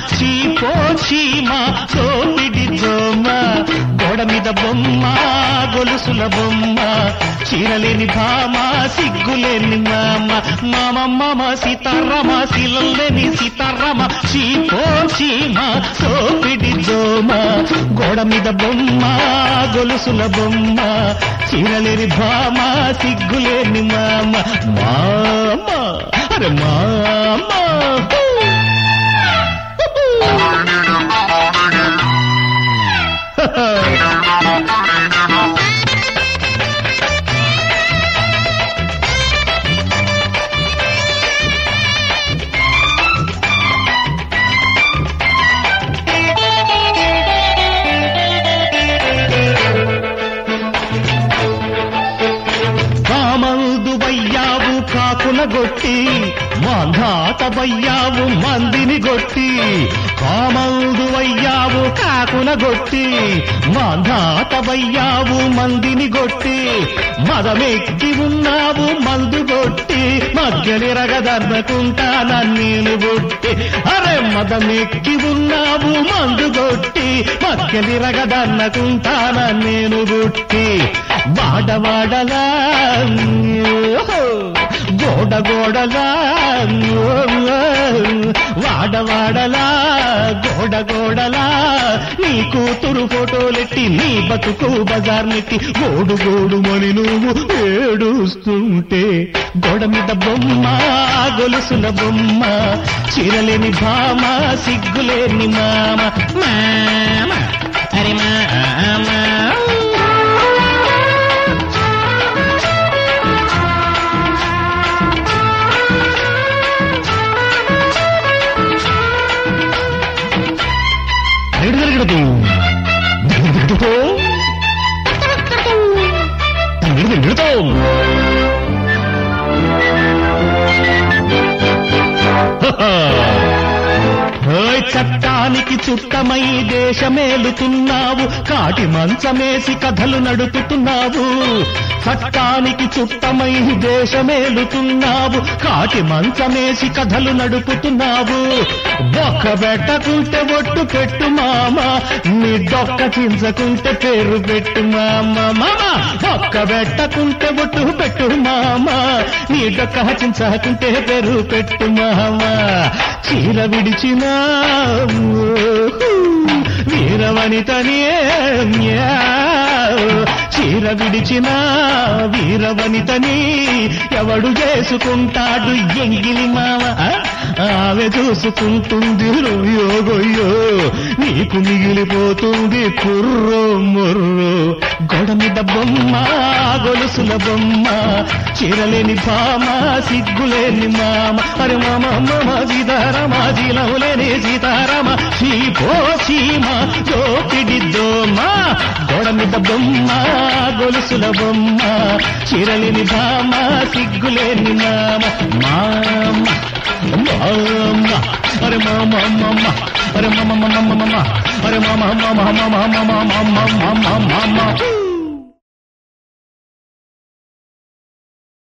చీపో చీమ సోపిడి జోమ గోడ మీద బొమ్మ గొలుసుల బొమ్మ చీరలేని భామ సిగ్గులేని మామ మామ మామ సీతారామ శిలలేని సీతారామ చీపో చీమ సోపిడి జోమ గోడ మీద బొమ్మ గొలుసుల బొమ్మ చీరలేని భామ సిగ్గులేని మామ మామ అరే మామ కామందు వయ్యావు కాకుల గొట్టి మాంధాత వయ్యావు మందిని గొట్టి కామందు వయ్యావు కాకుల గొట్టి మాంధాత వయ్యావు మందిని గొట్టి మదమెక్కి ఉన్నావు మందు గొట్టి మధ్యని రగదర్నకుంటా నన్నేను గొట్టి అరే మదమెక్కి ఉన్నావు మందు గొట్టి మధ్యని రగదర్నకుంటా నన్నేను గొట్టి వాడవాడలా గోడ గోడలా వాడవాడలా గోడ గోడలా నీ కూతురు ఫోటోలెట్టి నీ బతుకు బజార్ నెట్టి గోడు గోడు మని నువ్వు ఏడుస్తుంటే గోడ మీద బొమ్మ గొలుసుల బొమ్మ చీరలేని భామ సిగ్గులేని మామ మామ అరే మామ ఎడుదరగడదు ఎడుదరగడదు ఎడుదరగడదు ఓయ్ చట్టానికి చుట్టమై దేశమేలుతున్నావు కాటి మంచమేసి కథలు నడుపుతున్నావు చట్టానికి చుట్టమై దేశమేలుతున్నావు కాటి మంచమేసి కథలు నడుపుతున్నావు బొక్క పెట్టకుంటే ఒట్టు పెట్టు మామ నీ డొక్క చించకుంటే పేరు పెట్టు మామ మామ బొక్క పెట్టకుంటే ఒట్టు పెట్టు మామ నీ డొక్క చించకుంటే పేరు పెట్టు మామ చీర విడిచిన వీరవనితనే చీర విడిచిన వీరవనితని ఎవడు చేసుకుంటాడు ఎంగిలి మామ ఆ? ఆమె చూసుకుంటుంది యోగొయ్యో నీకు మిగిలిపోతుంది కుర్రో ముర్రో గోడ మీద బొమ్మ గొలుసుల బొమ్మ చీరలేని భామ సిగ్గులేని మామ అరే మామ మామ సీతారామ జీలములేని సీతారామ చీపో చీమ దోపిడి దోమ గోడ మీద బొమ్మ గొలుసుల బొమ్మ చీరలేని భామ సిగ్గులేని మామ మామ మామ అరే మామ మామ అరే మామ మామ మామ అరే మామ మామ మామ మామ మామ మామ మామ